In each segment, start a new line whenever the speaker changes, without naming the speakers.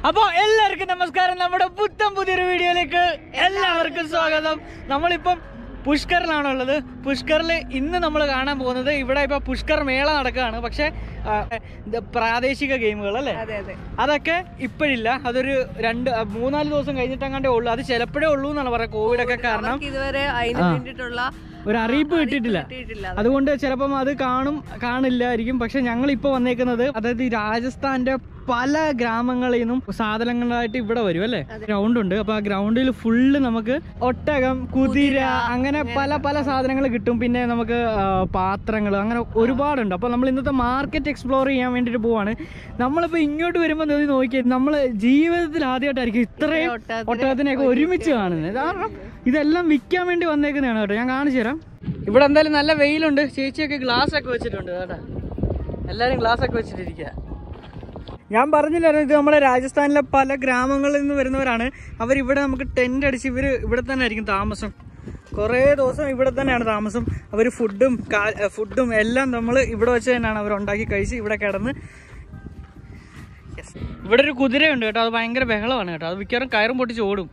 അപ്പോ എല്ലാവർക്കും നമസ്കാരം നമ്മുടെ പുത്തൻ പുതിയൊരു വീഡിയോയിലേക്ക് എല്ലാവർക്കും സ്വാഗതം നമ്മളിപ്പം പുഷ്കറിലാണുള്ളത് പുഷ്കറിൽ ഇന്ന് നമ്മൾ കാണാൻ പോകുന്നത് ഇവിടെ ഇപ്പൊ പുഷ്കർ മേള നടക്കുകയാണ് പക്ഷെ ആ, ഇത് പ്രാദേശിക ഗെയിമുകൾ അല്ലേ
അതെ അതെ
അതൊക്കെ ഇപ്പോഴില്ല അതൊരു രണ്ട് ആ, മൂന്നാല് ദിവസം കഴിഞ്ഞിട്ടങ്ങാണ്ടേ ഉള്ളൂ അത് ചിലപ്പോഴേ ഉള്ളൂ എന്നാണ് പറയുക കോവിഡ് ഒക്കെ കാരണം
അവർക്ക് ഇതുവരെ അതിന് വേണ്ടിയിട്ടുള്ള
ഒരു അറിയിപ്പ് കിട്ടിയിട്ടില്ല
കിട്ടിയിട്ടില്ല
അതുകൊണ്ട് ചിലപ്പം അത് കാണും കാണില്ലായിരിക്കും പക്ഷെ ഞങ്ങൾ ഇപ്പോൾ വന്നേക്കുന്നത് അതായത് ഈ രാജസ്ഥാന്റെ പല ഗ്രാമങ്ങളിൽ നിന്നും സാധനങ്ങളായിട്ട് ഇവിടെ വരും അല്ലേ ഗ്രൗണ്ട് ഉണ്ട് അപ്പൊ ആ ഗ്രൗണ്ടിൽ ഫുള്ള് നമുക്ക് ഒട്ടകം കുതിര അങ്ങനെ പല പല സാധനങ്ങൾ കിട്ടും പിന്നെ നമുക്ക് പാത്രങ്ങൾ അങ്ങനെ ഒരുപാടുണ്ട് അപ്പൊ നമ്മൾ ഇന്നത്തെ മാർക്കറ്റ് എക്സ്പ്ലോർ ചെയ്യാൻ വേണ്ടിട്ട് പോവാണ് നമ്മളിപ്പോ ഇങ്ങോട്ട് വരുമ്പോൾ നീ നോക്കിയത് നമ്മൾ ജീവിതത്തിൽ ആദ്യമായിട്ടായിരിക്കും ഇത്രയും
ഒട്ടകത്തിനെ
ഒട്ടകത്തിനെയൊക്കെ ഒരുമിച്ച് കാണുന്നത് കാരണം ഇതെല്ലാം വിൽക്കാൻ വേണ്ടി വന്നേക്കുന്നതാണ് കേട്ടോ ഞാൻ കാണിച്ചു തരാം ഇവിടെ എന്തായാലും നല്ല വെയിലുണ്ട് ചേച്ചിയൊക്കെ ഗ്ലാസ് ഒക്കെ വെച്ചിട്ടുണ്ട് കേട്ടോ എല്ലാരും ഗ്ലാസ് ഒക്കെ വെച്ചിട്ടിരിക്കുക ഞാൻ പറഞ്ഞില്ലായിരുന്നു ഇത് നമ്മുടെ രാജസ്ഥാനിലെ പല ഗ്രാമങ്ങളിൽ നിന്ന് വരുന്നവരാണ് അവരിവിടെ നമുക്ക് ടെന്റ് അടിച്ച് ഇവര് ഇവിടെ തന്നെ ആയിരിക്കും താമസം കുറേ ദിവസം ഇവിടെ തന്നെയാണ് താമസം അവർ ഫുഡും ഫുഡും എല്ലാം നമ്മൾ ഇവിടെ വെച്ച് തന്നെയാണ് അവർ ഉണ്ടാക്കി കഴിച്ച് ഇവിടെ കിടന്ന് Yes. ഇവിടെ ഒരു കുതിരയുണ്ട് കേട്ടോ അത് ഭയങ്കര ബഹളമാണ് കേട്ടോ അത് മിക്കവാറും കയറും പൊട്ടിച്ച് ഓടും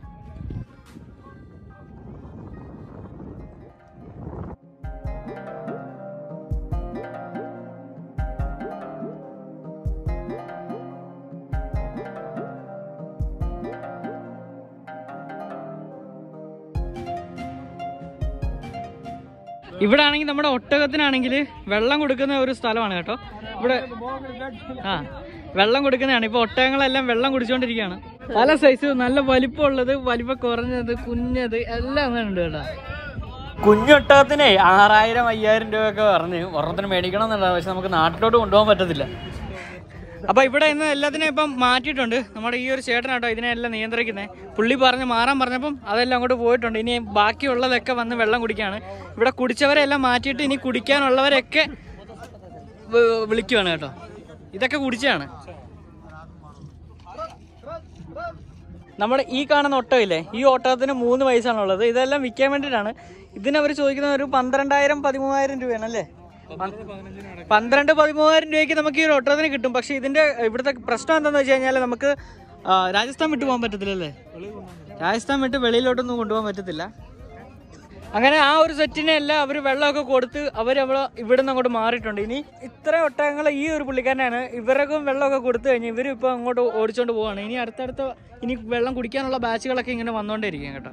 ഇവിടെ ആണെങ്കിൽ നമ്മുടെ ഒട്ടകത്തിനാണെങ്കിൽ വെള്ളം കൊടുക്കുന്ന ഒരു സ്ഥലമാണ് കേട്ടോ ഇവിടെ ആ വെള്ളം കൊടുക്കുന്നതാണ് ഇപ്പൊ ഒട്ടകങ്ങളെല്ലാം വെള്ളം കുടിച്ചോണ്ടിരിക്കുകയാണ് പല സൈസ് നല്ല വലിപ്പമുള്ളത് വലിപ്പം കുറഞ്ഞത് കുഞ്ഞത് എല്ലാം ഉണ്ട് കേട്ടോ കുഞ്ഞൊട്ടകത്തിനെ ആറായിരം അയ്യായിരം രൂപയൊക്കെ പറഞ്ഞ് ഒരെണ്ണത്തിന് മേടിക്കണം എന്നുള്ളത് പക്ഷെ നമുക്ക് നാട്ടിലോട്ട് കൊണ്ടുപോകാൻ പറ്റത്തില്ല അപ്പൊ ഇവിടെ ഇന്ന് എല്ലാത്തിനെയും ഇപ്പം മാറ്റിയിട്ടുണ്ട് നമ്മുടെ ഈ ഒരു ചേട്ടനാട്ടോ ഇതിനെല്ലാം നിയന്ത്രിക്കുന്നത് പുള്ളി പറഞ്ഞ് മാറാൻ പറഞ്ഞപ്പം അതെല്ലാം അങ്ങോട്ട് പോയിട്ടുണ്ട് ഇനി ബാക്കിയുള്ളതൊക്കെ വന്ന് വെള്ളം കുടിക്കാണ് ഇവിടെ കുടിച്ചവരെല്ലാം മാറ്റിയിട്ട് ഇനി കുടിക്കാനുള്ളവരൊക്കെ വി- വിളിക്കുവാണ് കേട്ടോ ഇതൊക്കെ കുടിച്ചാണ് നമ്മുടെ ഈ കാണുന്ന ഒട്ടമില്ലേ ഈ ഒട്ടകത്തിന് മൂന്ന് വയസ്സാണുള്ളത് ഇതെല്ലാം വിൽക്കാൻ വേണ്ടിയിട്ടാണ് ഇതിന് അവർ ചോദിക്കുന്നത് ഒരു പന്ത്രണ്ടായിരം പതിമൂവായിരം രൂപയാണ് അല്ലേ പന്ത്രണ്ട് പതിമൂവായിരം രൂപയ്ക്ക് നമുക്ക് ഈ ഒരു ഒട്ടകത്തിന് കിട്ടും പക്ഷെ ഇതിന്റെ ഇവിടുത്തെ പ്രശ്നം എന്താണെന്ന് വെച്ച് കഴിഞ്ഞാൽ നമുക്ക് ആ, രാജസ്ഥാൻ വിട്ടു പോകാൻ പറ്റത്തില്ലല്ലേ രാജസ്ഥാൻ വിട്ട് വെളിയിലോട്ടൊന്നും കൊണ്ടുപോകാൻ പറ്റത്തില്ല അങ്ങനെ ആ ഒരു സെറ്റിനെ എല്ലാം അവർ വെള്ളമൊക്കെ കൊടുത്ത് അവർ അവിടെ ഇവിടെ നിന്ന് അങ്ങോട്ട് മാറിയിട്ടുണ്ട് ഇനി ഇത്ര ഒട്ടകങ്ങൾ ഈ ഒരു പുള്ളിക്കാരനാണ് ഇവർക്കും വെള്ളമൊക്കെ കൊടുത്തു കഴിഞ്ഞ് ഇവരും ഇപ്പോൾ അങ്ങോട്ട് ഓടിച്ചോണ്ട് പോവാണ് ഇനി അടുത്തടുത്ത ഇനി വെള്ളം കുടിക്കാനുള്ള ബാച്ചുകളൊക്കെ ഇങ്ങനെ വന്നുകൊണ്ടേയിരിക്കും കേട്ടോ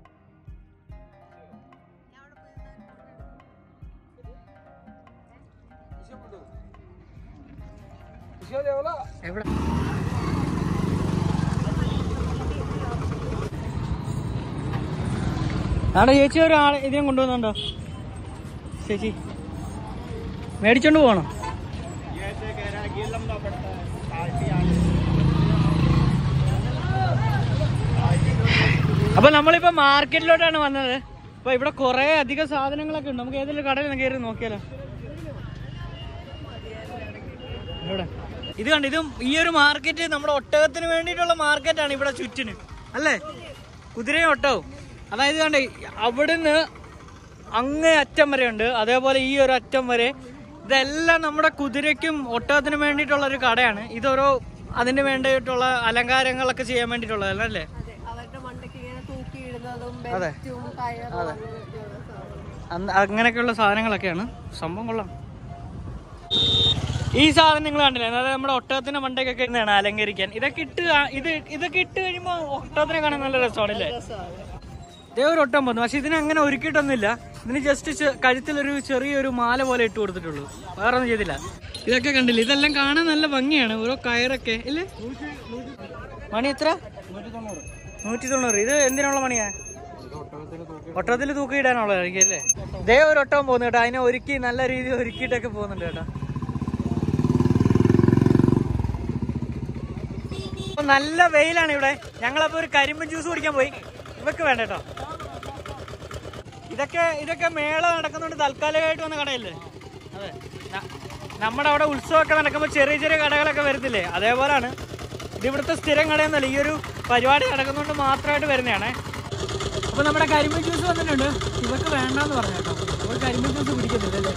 എവിടെ ആടെ ചേച്ചി ഒരാൾ ഇതിനെ കൊണ്ടുവന്നുണ്ടോ ചേച്ചി മേടിച്ചോണ്ട് പോകണം അപ്പൊ നമ്മളിപ്പോ മാർക്കറ്റിലോട്ടാണ് വന്നത് അപ്പൊ ഇവിടെ കുറെ അധികം സാധനങ്ങളൊക്കെ ഉണ്ട് നമുക്ക് ഏതെങ്കിലും കടയിൽ കയറി നോക്കിയാലോ എവിടെ ഇത് കണ്ട് ഇതും ഈ ഒരു മാർക്കറ്റ് നമ്മുടെ ഒട്ടകത്തിന് വേണ്ടിയിട്ടുള്ള മാർക്കറ്റാണ് ഇവിടെ ചുറ്റിന് അല്ലേ കുതിരയും ഒട്ടവും അതായത് കണ്ട് അവിടുന്ന് അങ്ങേ അറ്റം വരെ ഉണ്ട് അതേപോലെ ഈ ഒരു അറ്റം വരെ ഇതെല്ലാം നമ്മുടെ കുതിരയ്ക്കും ഒട്ടകത്തിനും വേണ്ടിയിട്ടുള്ള ഒരു കടയാണ് ഇതൊരു അതിന് വേണ്ടിയിട്ടുള്ള അലങ്കാരങ്ങളൊക്കെ ചെയ്യാൻ വേണ്ടിയിട്ടുള്ളതല്ല അല്ലേ
അതെ അവരുടെ മണ്ടയ്ക്ക് ഇങ്ങനെ തൂക്കിയിടുന്നതും
അതെ.
ബെൽറ്റും കയറും അങ്ങനെയൊക്കെയുള്ള സാധനം.
അന്ന് അങ്ങനെയൊക്കെയുള്ള സാധനങ്ങളൊക്കെയാണ് സംഭവം കൊള്ളാം ഈ സാധനം നിങ്ങൾ കണ്ടില്ലേ അതായത് നമ്മുടെ ഒട്ടകത്തിന്റെ മണ്ടയ്ക്കൊക്കെ ഇരുന്നാണ് അലങ്കരിക്കാൻ ഇതൊക്കെ ഇട്ട് കാ- ഇത് ഇതൊക്കെ ഇട്ട് കഴിയുമ്പോൾ ഒട്ടകത്തിനെ കാണാൻ നല്ല രസമാണല്ലേ
രസമാണ്.
ഇതേ ഒരു ഒട്ടം വന്നു പക്ഷെ ഇതിന് അങ്ങനെ ഒരുക്കിയിട്ടൊന്നുമില്ല ഇതിന് ജസ്റ്റ് കഴുത്തിലൊരു ചെറിയൊരു മാല പോലെ ഇട്ട് കൊടുത്തിട്ടുള്ളൂ വേറെ ഒന്നും ചെയ്തില്ല ഇതൊക്കെ കണ്ടില്ല ഇതെല്ലാം കാണാൻ നല്ല ഭംഗിയാണ് ഓരോ കയറൊക്കെ ഇല്ലേ മണി എത്ര നൂറ്റി തൊണ്ണൂറ് ഇത് എന്തിനുള്ള മണിയാ ഒട്ടകത്തിൽ തൂക്കിയിടാനുള്ളതായിരിക്കും അല്ലേ ഇതേ ഒരു ഒട്ടകം പോകുന്നു കേട്ടോ അതിനെ ഒരുക്കി നല്ല രീതിയിൽ ഒരുക്കിയിട്ടൊക്കെ പോകുന്നുണ്ട് കേട്ടോ അപ്പൊ നല്ല വെയിലാണ് ഇവിടെ ഞങ്ങളപ്പോ ഒരു കരിമ്പൻ ജ്യൂസ് കുടിക്കാൻ പോയി ഇവക്ക് വേണ്ട കേട്ടോ ഇതൊക്കെ ഇതൊക്കെ മേള നടക്കുന്നുണ്ട് താൽക്കാലികമായിട്ട് വന്ന കടയല്ലേ അതെ ന- നമ്മുടെ അവിടെ ഉത്സവമൊക്കെ നടക്കുമ്പോൾ ചെറിയ ചെറിയ കടകളൊക്കെ വരുന്നില്ലേ അതേപോലാണ് ഇത് ഇവിടുത്തെ സ്ഥിരം കടയൊന്നുമല്ല ഈ ഒരു പരിപാടി നടക്കുന്നതുകൊണ്ട് മാത്രമായിട്ട് വരുന്നതാണ് അപ്പൊ നമ്മുടെ കരിമ്പൻ ജ്യൂസ് വന്നിട്ടുണ്ട് ഇവക്ക് വേണ്ടാന്ന് പറഞ്ഞു കേട്ടോ ഇവർ കരിമ്പൻ ജ്യൂസ് കുടിക്കുന്നില്ല അല്ലേ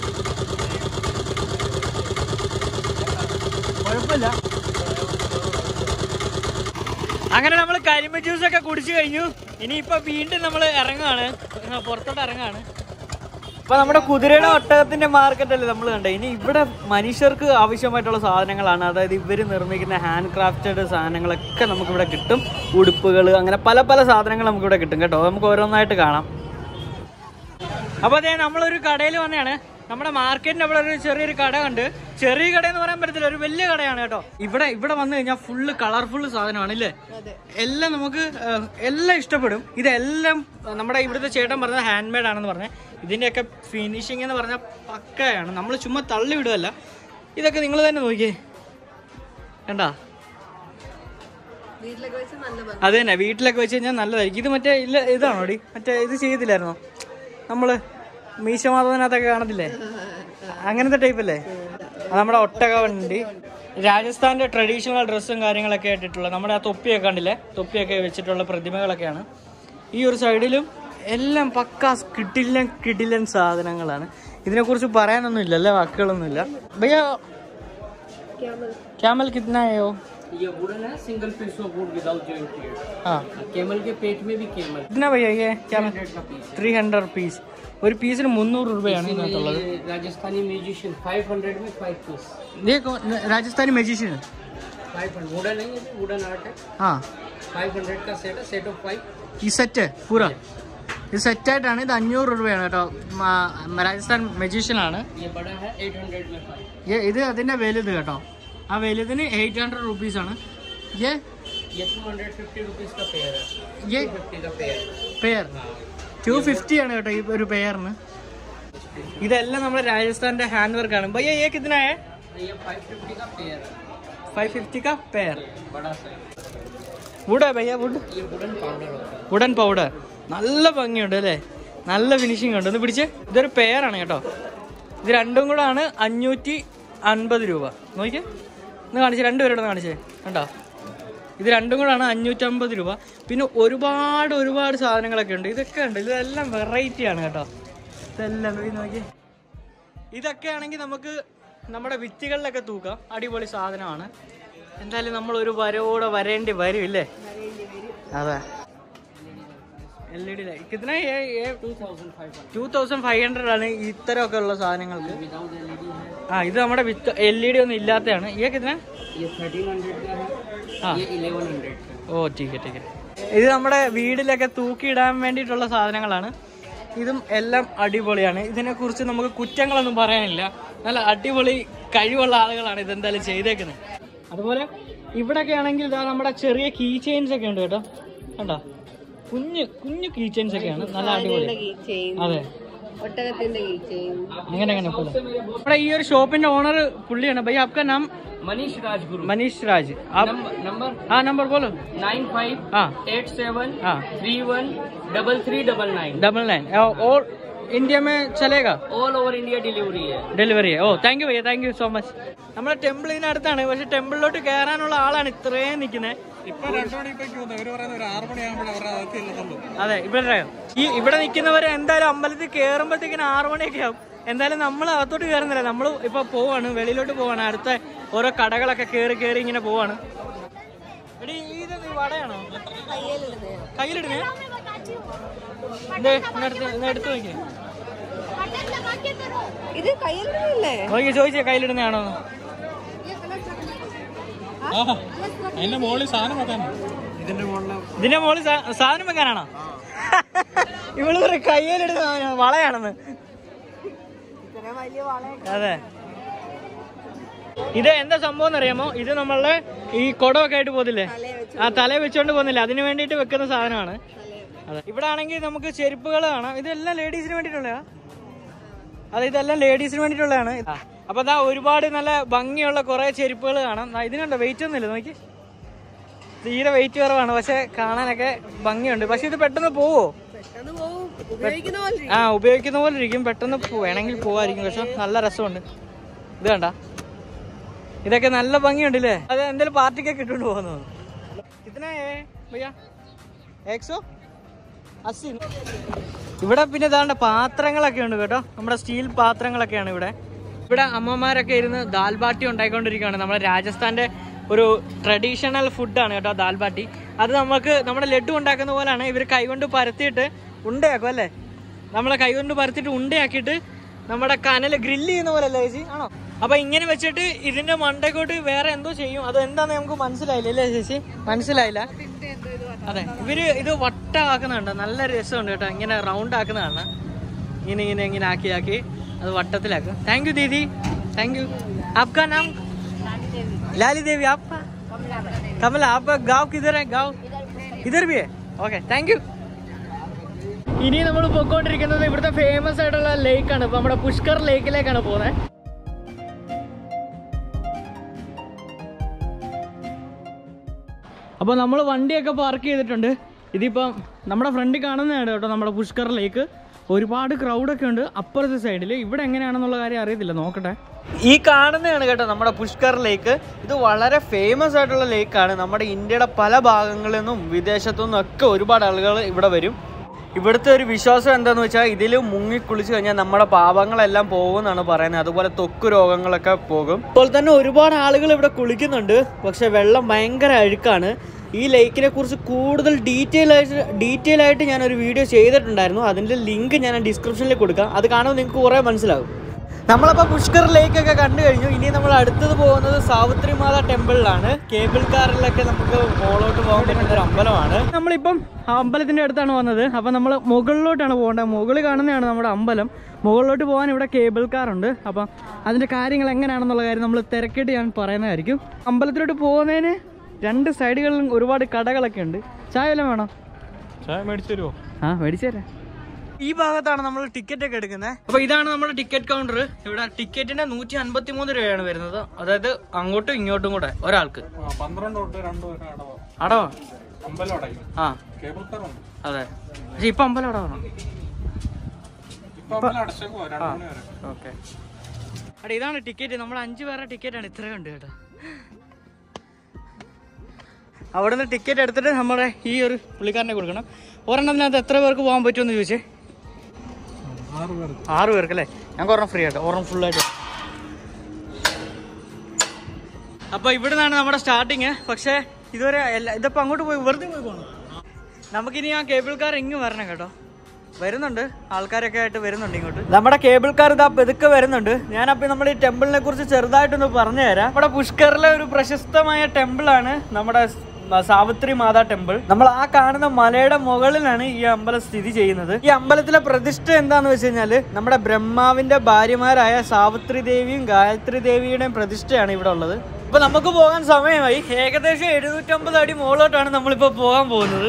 കുഴപ്പമില്ല അങ്ങനെ നമ്മൾ കരിമ്പ് ജ്യൂസ് ഒക്കെ കുടിച്ചു കഴിഞ്ഞു ഇനിയിപ്പോ വീണ്ടും നമ്മൾ ഇറങ്ങുകയാണ് ആ, പുറത്തോട്ട് ഇറങ്ങുകയാണ് ഇപ്പൊ നമ്മുടെ കുതിരയുടെ ഒട്ടകത്തിന്റെ മാർക്കറ്റ് അല്ലേ നമ്മൾ കണ്ടത് ഇനി ഇവിടെ മനുഷ്യർക്ക് ആവശ്യമായിട്ടുള്ള സാധനങ്ങളാണ് അതായത് ഇവര് നിർമ്മിക്കുന്ന ഹാൻഡ് ക്രാഫ്റ്റഡ് സാധനങ്ങളൊക്കെ നമുക്ക് ഇവിടെ കിട്ടും ഉടുപ്പുകൾ അങ്ങനെ പല പല സാധനങ്ങൾ നമുക്ക് ഇവിടെ കിട്ടും കേട്ടോ നമുക്ക് ഓരോന്നായിട്ട് കാണാം അപ്പൊ അതെ നമ്മളൊരു കടയിൽ വന്നതാണ് നമ്മുടെ മാർക്കറ്റിന്റെ അവിടെ ഒരു ചെറിയൊരു കട ഉണ്ട് ചെറിയ കട എന്ന് പറയാൻ പറ്റത്തില്ല ഒരു വലിയ കടയാണ് കേട്ടോ ഇവിടെ ഇവിടെ വന്നു കഴിഞ്ഞാൽ ഫുള്ള് കളർഫുൾ സാധനമാണ് ഇല്ലേ
അതെ
എല്ലാം നമുക്ക് ഏഹ്, എല്ലാം ഇഷ്ടപ്പെടും ഇതെല്ലാം നമ്മുടെ ഇവിടുത്തെ ചേട്ടൻ പറഞ്ഞ ഹാൻഡ് മെയ്ഡ് ആണെന്ന് പറഞ്ഞ ഇതിന്റെയൊക്കെ ഫിനിഷിംഗ് എന്ന് പറഞ്ഞാൽ പക്കയാണ് നമ്മൾ ചുമ്മാ തള്ളി വിടുകയല്ല ഇതൊക്കെ നിങ്ങൾ തന്നെ നോക്കിയേ കണ്ടാ
വീട്ടിലൊക്കെ വെച്ച് നല്ല ഭംഗി
അത് തന്നെ വീട്ടിലൊക്കെ വെച്ച് കഴിഞ്ഞാൽ നല്ലതായിരിക്കും ഇത് മറ്റേ ഇല്ല ഇതാണോ ഡി മറ്റേ ഇത് ചെയ്തില്ലായിരുന്നോ നമ്മള് മീശമാധവനകത്തൊക്കെ കാണത്തില്ലേ അങ്ങനത്തെ ടൈപ്പ് അല്ലേ അത് നമ്മുടെ ഒട്ടക വണ്ടി രാജസ്ഥാന്റെ ട്രഡീഷണൽ ഡ്രസ്സും കാര്യങ്ങളൊക്കെ ആയിട്ടുള്ള നമ്മുടെ ആ തൊപ്പിയൊക്കെ കണ്ടില്ലേ തൊപ്പിയൊക്കെ വെച്ചിട്ടുള്ള പ്രതിമകളൊക്കെയാണ് ഈ ഒരു സൈഡിലും എല്ലാം പക്ക കിട്ടില്ലൻ കിട്ടില്ലൻ സാധനങ്ങളാണ് ഇതിനെക്കുറിച്ച് പറയാനൊന്നും ഇല്ല അല്ലേ വാക്കുകളൊന്നുമില്ല ഭയ്യ ക്യാമൽ കിത്തനായോ
ये वुडन है single piece of wood without joint
हाँ
केमल के पेट में भी केमल
कितना भैया ये क्या ത്രീ ഹൺഡ്രഡ് പീസ് ഒരു പീസിന് മുന്നൂറ് രൂപയാണ് ഇതിനകത്തുള്ളത്
ये राजस्थानी म्यूजिशियन 500 में 5 पीस
ये कौन राजस्थानी मैजिशियन
500 वुडन है ये वुडन आर्ट है
हाँ
500 का सेट है सेट ऑफ 5
ഈ സെറ്റ് പൂര ഇത് സെറ്റായിട്ടാണ് ഇത് അഞ്ഞൂറ് രൂപയാണ് കേട്ടോ മ- രാജസ്ഥാൻ മെജീഷ്യൻ ആണ്
ये बड़ा है 800 में 5
ये- ഇത് അതിന്റെ വലുത് കേട്ടോ ആ വലുതിന് എയ്റ്റ് ഹൺഡ്രഡ് റുപ്പീസ് ആണ് ये
ये 250 रुपीस का पेयर है
ये
50 का पेयर
പെയർ ടു ഫിഫ്റ്റി ആണ് കേട്ടോ ഈ ഒരു പെയറിന് ഇതെല്ലാം നമ്മുടെ രാജസ്ഥാന്റെ ഹാൻഡ് വർക്ക് ആണ് ഭയ്യ ये कितना है
ये 550 का पेयर है
फाइव फिफ्टी का पेयर
बड़ा साइज
വുഡ് ഭയ്യ വുഡ്
ये वुडन पाउडर होता है
വുഡൻ പൗഡർ നല്ല ഭംഗിയുണ്ട് അല്ലേ നല്ല ഫിനിഷിംഗ് ഉണ്ട് ഒന്ന് പിടിച്ച് ഇതൊരു പെയറാണ് കേട്ടോ ഇത് രണ്ടും കൂടെ ആണ് അഞ്ഞൂറ്റി അൻപത് രൂപ നോക്കിയേ ഒന്ന് കാണിച്ചേ രണ്ടുപേരോട് ഒന്ന് കാണിച്ചേ കണ്ടോ ഇത് രണ്ടും കൂടാണ് അഞ്ഞൂറ്റമ്പത് രൂപ പിന്നെ ഒരുപാട് ഒരുപാട് സാധനങ്ങളൊക്കെ ഉണ്ട് ഇതൊക്കെ ഉണ്ട് ഇതെല്ലാം വെറൈറ്റി ആണ് കേട്ടോ ഇതെല്ലാം ഇത് നോക്കിയേ ഇതൊക്കെ ആണെങ്കിൽ നമുക്ക് നമ്മുടെ ഭിത്തികളിലൊക്കെ തൂക്കാം അടിപൊളി സാധനമാണ് എന്തായാലും നമ്മൾ ഒരു വരവോടെ വരേണ്ടി വരും ഇല്ലേ അതെ എൽ ഇ ഡി ലൈറ്റ് കിतना ये ये
2500
ടൂ തൗസൻഡ് ഫൈവ് ഹൺഡ്രഡ് ആണ് ഇത്തരമൊക്കെ ഉള്ള സാധനങ്ങൾക്ക്
विदाउट एलईडी है
ആ ഇത് നമ്മുടെ വിത്ത് എൽ ഇ ഡി ഒന്നും ഇല്ലാത്തതാണ് ഈ കിतना
ये 1300 का है
हाँ।
ये 1100 का
ഓ ടീക്കെ ടീക്കെ ഇത് നമ്മുടെ വീടിലൊക്കെ തൂക്കിയിടാൻ വേണ്ടിയിട്ടുള്ള സാധനങ്ങളാണ് ഇതും എല്ലാം അടിപൊളിയാണ് ഇതിനെക്കുറിച്ച് നമുക്ക് കുറ്റങ്ങളൊന്നും പറയാനില്ല നല്ല അടിപൊളി കഴിവുള്ള ആളുകളാണ് ഇതെന്തായാലും ചെയ്തേക്കുന്നത് അതുപോലെ ഇവിടെയൊക്കെ ആണെങ്കിൽ ഇതാ നമ്മുടെ ചെറിയ കീ ചെയിൻസ് ഒക്കെ ഉണ്ട് കേട്ടോ കണ്ടോ കുഞ്ഞു കുഞ്ഞു കീ ചെയിൻസ് ഒക്കെയാണ് നല്ല അടിപൊളി
കീ ചെയിൻ
അതെ
ഒട്ടകത്തിന്റെ കീ ചെയിൻ
അങ്ങനെ അങ്ങനെ പോലെ നമ്മുടെ ഈ ഒരു ഷോപ്പിന്റെ ഓണർ പുള്ളിയാണ് ഭയ്യ आपका नाम
मनीष राजगुरु
मनीष राज आप
नंबर नंबर
हाँ नंबर बोलो
नाइन फाइव
हाँ
एट सेवन
हाँ
three one double three double nine
double nine और इंडिया में चलेगा
ऑल ओवर इंडिया डिलीवरी है
ഡെലിവറി ഓ താങ്ക് യു ഭയ്യ താങ്ക് യു സോ മച്ച് നമ്മുടെ ടെമ്പിൾ ഇതിനടുത്താണ് പക്ഷെ ടെമ്പിളിലോട്ട് കയറാനുള്ള ആളാണ് ഇത്രയും നിൽക്കുന്നത് അതെ ഇവിടെ ഈ ഇവിടെ നിൽക്കുന്നവര് എന്തായാലും അമ്പലത്തിൽ കയറുമ്പോഴത്തേക്കിന് ആറു മണിയൊക്കെ ആവും എന്തായാലും നമ്മൾ അകത്തോട്ട് കയറുന്നില്ല നമ്മൾ ഇപ്പൊ പോവാണ് വെളിയിലോട്ട് പോവാണ് അടുത്ത ഓരോ കടകളൊക്കെ കയറി കയറി ഇങ്ങനെ പോവാണ് എടീ, ഇത് നീ വടയാണോ കയ്യിലിടുന്നേ ദേ, ഇങ്ങെടുത്ത് ഇങ്ങ് എടുത്ത് നോക്കിയേ
ഇത് കയ്യിലിടുന്നില്ലേ
നോക്കി ചോദിച്ചേ കയ്യിലിടുന്നതാണോ
അതിന്റെ മുകളിൽ സാധനം വെക്കാൻ
ഇതിന്റെ മുകളിൽ സാ- സാധനം വെക്കാനാണോ ഇവള് ഒരു കയ്യിലിടുന്ന സാധനം വളയാണെന്ന്
ഇത്ര വലിയ വളയൊക്കെ
അതെ ഇത് എന്താ സംഭവം എന്നറിയാമോ ഇത് നമ്മളുടെ ഈ കുടമൊക്കെ ആയിട്ട് പോകത്തില്ലേ
തലയെ വെച്ച്
ആ തല വെച്ചോണ്ട് പോകുന്നില്ല അതിന് വേണ്ടിയിട്ട് വെക്കുന്ന സാധനമാണ് അതെ ഇവിടെ ആണെങ്കിൽ നമുക്ക് ചെരുപ്പുകൾ കാണാം ഇതെല്ലാം ലേഡീസിന് വേണ്ടിയിട്ടുള്ളതാ അതെ ഇതെല്ലാം ലേഡീസിന് വേണ്ടിയിട്ടുള്ളതാണ് ആ, അപ്പൊ ദാ ഒരുപാട് നല്ല ഭംഗിയുള്ള കുറെ ചെരുപ്പുകൾ കാണാം ദാ ഇതിനുണ്ടോ വെയിറ്റ് ഒന്നുമില്ല നോക്കി തീരെ വെയിറ്റ് കുറവാണ് പക്ഷെ കാണാനൊക്കെ ഭംഗിയുണ്ട് പക്ഷെ ഇത് പെട്ടെന്ന് പോവോ
പെട്ടെന്ന് പോവും ഉപയോഗിക്കുന്ന പോലെ ഇരിക്കും.
ആ ഉപയോഗിക്കുന്ന പോലെ ഇരിക്കും പെട്ടെന്ന് പോ- വേണമെങ്കിൽ പോവായിരിക്കും പക്ഷെ നല്ല രസമുണ്ട് ഇത് കണ്ട ഇതൊക്കെ നല്ല ഭംഗിയുണ്ട് അല്ലേ അത് എന്തെങ്കിലും പാർട്ടിക്കൊക്കെ ഇട്ടുകൊണ്ട് പോകുന്നത് ഇതിനാ ഭയ്യ ഏക്സോ അസി ഇവിടെ പിന്നെ ഇതാണ്ട് പാത്രങ്ങളൊക്കെ ഉണ്ട് കേട്ടോ നമ്മുടെ സ്റ്റീൽ പാത്രങ്ങളൊക്കെയാണ് ഇവിടെ ഇവിടെ അമ്മമാരൊക്കെ ഇരുന്ന് ദാൽബാട്ടി ഉണ്ടായിക്കൊണ്ടിരിക്കുകയാണ് നമ്മുടെ രാജസ്ഥാന്റെ ഒരു ട്രഡീഷണൽ ഫുഡാണ് കേട്ടോ ദാൽ ബാട്ടി അത് നമുക്ക് നമ്മുടെ ലഡു ഉണ്ടാക്കുന്ന പോലെയാണ് ഇവർ കൈകൊണ്ട് പരത്തിയിട്ട് ഉണ്ടയാക്കും അല്ലേ നമ്മളെ കൈകൊണ്ട് പരത്തിയിട്ട് ഉണ്ടയാക്കിയിട്ട് നമ്മുടെ കനൽ ഗ്രില്ല് ചെയ്യുന്ന പോലെ അല്ലേ ചേച്ചി ആണോ അപ്പൊ ഇങ്ങനെ വെച്ചിട്ട് ഇതിന്റെ മണ്ടക്കോട്ട് വേറെ എന്തോ ചെയ്യും അത് എന്താന്ന് നമുക്ക് മനസ്സിലായില്ല അല്ലേ ചേച്ചി മനസ്സിലായില്ല അതെ ഇവര് ഇത് വട്ടമാക്കുന്നുണ്ട് നല്ല രസമുണ്ട് കേട്ടോ ഇങ്ങനെ റൗണ്ട് ആക്കുന്നതാണ് ഇങ്ങനെ ഇങ്ങനെ ഇങ്ങനെ ആക്കി ആക്കി അത് വട്ടത്തിലാക്കും താങ്ക് യു ദീദി താങ്ക് യു आपका नाम लाली देवी आपका कमला आपका गांव किधर है गांव इधर भी है ഓക്കെ താങ്ക് യു ഇനി നമ്മൾ പൊക്കോണ്ടിരിക്കുന്നത് ഇവിടുത്തെ ഫേമസ് ആയിട്ടുള്ള ലേക്കാണ് ഇപ്പൊ നമ്മുടെ പുഷ്കർ ലേക്കിലേക്കാണ് പോകുന്നത് അപ്പോൾ നമ്മൾ വണ്ടിയൊക്കെ പാർക്ക് ചെയ്തിട്ടുണ്ട് ഇതിപ്പം നമ്മുടെ ഫ്രണ്ടിൽ കാണുന്നതാണ് കേട്ടോ നമ്മുടെ പുഷ്കർ ലേക്ക് ഒരുപാട് ക്രൗഡൊക്കെ ഉണ്ട് അപ്പുറത്തെ സൈഡിൽ ഇവിടെ എങ്ങനെയാണെന്നുള്ള കാര്യം അറിയത്തില്ല നോക്കട്ടെ ഈ കാണുന്നതാണ് കേട്ടോ നമ്മുടെ പുഷ്കർ ലേക്ക് ഇത് വളരെ ഫേമസ് ആയിട്ടുള്ള ലേക്കാണ് നമ്മുടെ ഇന്ത്യയുടെ പല ഭാഗങ്ങളിൽ നിന്നും വിദേശത്തു നിന്നും ഒക്കെ ഒരുപാട് ആളുകൾ ഇവിടെ വരും ഇവിടുത്തെ ഒരു വിശ്വാസം എന്താന്ന് വെച്ചാൽ ഇതിൽ മുങ്ങി കുളിച്ച് കഴിഞ്ഞാൽ നമ്മുടെ പാപങ്ങളെല്ലാം പോകുമെന്നാണ് പറയുന്നത് അതുപോലെ ത്വക്ക് രോഗങ്ങളൊക്കെ പോകും ഇപ്പോൾ തന്നെ ഒരുപാട് ആളുകൾ ഇവിടെ കുളിക്കുന്നുണ്ട് പക്ഷെ വെള്ളം ഭയങ്കര അഴുക്കാണ് ഈ ലേക്കിനെ കുറിച്ച് കൂടുതൽ ഡീറ്റെയിൽ ആയിട്ട് ഡീറ്റെയിൽ ആയിട്ട് ഞാൻ ഒരു വീഡിയോ ചെയ്തിട്ടുണ്ടായിരുന്നു അതിൻ്റെ ലിങ്ക് ഞാൻ ഡിസ്ക്രിപ്ഷനിൽ കൊടുക്കാം അത് കാണുമ്പോൾ നിങ്ങൾക്ക് കുറേ മനസ്സിലാകും നമ്മളപ്പോൾ പുഷ്കർ ലേക്ക് ഒക്കെ കണ്ടു കഴിഞ്ഞു ഇനി നമ്മൾ അടുത്തത് പോകുന്നത് സാവിത്രി മാത ടെമ്പിളിലാണ് കേബിൾ കാറിലൊക്കെ നമുക്ക് മുകളോട്ട് പോകാൻ പറ്റുന്ന ഒരു അമ്പലമാണ് നമ്മളിപ്പം ആ അമ്പലത്തിന്റെ അടുത്താണ് വന്നത് അപ്പം നമ്മൾ മുകളിലോട്ടാണ് പോകേണ്ടത് മുകളിൽ കാണുന്നതാണ് നമ്മുടെ അമ്പലം മുകളിലോട്ട് പോകാൻ ഇവിടെ കേബിൾ കാർ ഉണ്ട് അപ്പം അതിന്റെ കാര്യങ്ങൾ എങ്ങനെയാണെന്നുള്ള കാര്യം നമ്മൾ തിരക്കിയിട്ട് ഞാൻ പറയുന്നതായിരിക്കും അമ്പലത്തിലോട്ട് പോകുന്നതിന് രണ്ട് സൈഡുകളിലും ഒരുപാട് കടകളൊക്കെ ഉണ്ട് ചായ വല്ലതും വേണോ
ചായ മേടിച്ചു തരുമോ
ആ മേടിച്ചു തരാം ഈ ഭാഗത്താണ് നമ്മൾ ടിക്കറ്റ് ഒക്കെ എടുക്കുന്നത് അപ്പൊ ഇതാണ് നമ്മുടെ ടിക്കറ്റ് കൗണ്ടർ ഇവിടെ ടിക്കറ്റിന് നൂറ്റി അൻപത്തി മൂന്ന് രൂപയാണ് വരുന്നത് അതായത് അങ്ങോട്ടും ഇങ്ങോട്ടും കൂടെ ഒരാൾക്ക്
പന്ത്രണ്ട് തൊട്ട് രണ്ടു വരെ അടവാ
അടവോ
അമ്പലം അടയ്ക്കും
ആ
കേബിൾ കാർ ഉണ്ട്
അതെ പക്ഷെ ഇപ്പൊ അമ്പലം അടവാണോ
ഇപ്പൊ അമ്പലം അടച്ചേക്കുവാ രണ്ടു മണി വരെ
ഓക്കെ അടെ ഇതാണ് ടിക്കറ്റ് നമ്മുടെ അഞ്ച് പേരുടെ ടിക്കറ്റ് ആണ് ഇത്രയും ഉണ്ട് കേട്ടോ അവിടെ നിന്ന് ടിക്കറ്റ് എടുത്തിട്ട് നമ്മുടെ ഈ ഒരു പുള്ളിക്കാരനെ കൊടുക്കണം ഒരെണ്ണത്തിനകത്ത് എത്ര പേർക്ക് പോകാൻ പറ്റുമെന്ന് ചോദിച്ചേ
ആറ് പേർക്ക്
ആറ് പേർക്ക് അല്ലേ ഞങ്ങൾക്ക് ഒരെണ്ണം ഫ്രീ ആയിട്ട് ഒരെണ്ണം ഫുൾ ആയിട്ട് അപ്പൊ ഇവിടെ നിന്നാണ് നമ്മുടെ സ്റ്റാർട്ടിങ് പക്ഷേ ഇതുവരെ എല്ലാ ഇതിപ്പോ അങ്ങോട്ട് പോയി വെറുതെ പോയി പോകണം നമുക്കിനി ആ കേബിൾ കാർ ഇങ്ങ് വരണം കേട്ടോ വരുന്നുണ്ട് ആൾക്കാരൊക്കെ ആയിട്ട് വരുന്നുണ്ട് ഇങ്ങോട്ട് നമ്മുടെ കേബിൾ കാർ ഇതാ പെതുക്കെ വരുന്നുണ്ട് ഞാനപ്പോ നമ്മൾ ഈ ടെമ്പിളിനെ കുറിച്ച് ചെറുതായിട്ടൊന്ന് പറഞ്ഞു തരാം നമ്മുടെ പുഷ്കറിലെ ഒരു പ്രശസ്തമായ ടെമ്പിളാണ് നമ്മുടെ മ- സാവിത്രി മാതാ ടെമ്പിൾ നമ്മൾ ആ കാണുന്ന മലയുടെ മുകളിലാണ് ഈ അമ്പലം സ്ഥിതി ചെയ്യുന്നത് ഈ അമ്പലത്തിലെ പ്രതിഷ്ഠ എന്താന്ന് വെച്ച് കഴിഞ്ഞാല് നമ്മുടെ ബ്രഹ്മാവിന്റെ ഭാര്യമാരായ സാവിത്രി ദേവിയും ഗായത്രി ദേവിയുടെയും പ്രതിഷ്ഠയാണ് ഇവിടെ ഉള്ളത് ഇപ്പൊ നമുക്ക് പോകാൻ സമയമായി ഏകദേശം എഴുന്നൂറ്റമ്പത് അടി മുകളിലോട്ടാണ് നമ്മളിപ്പോ പോകാൻ പോകുന്നത്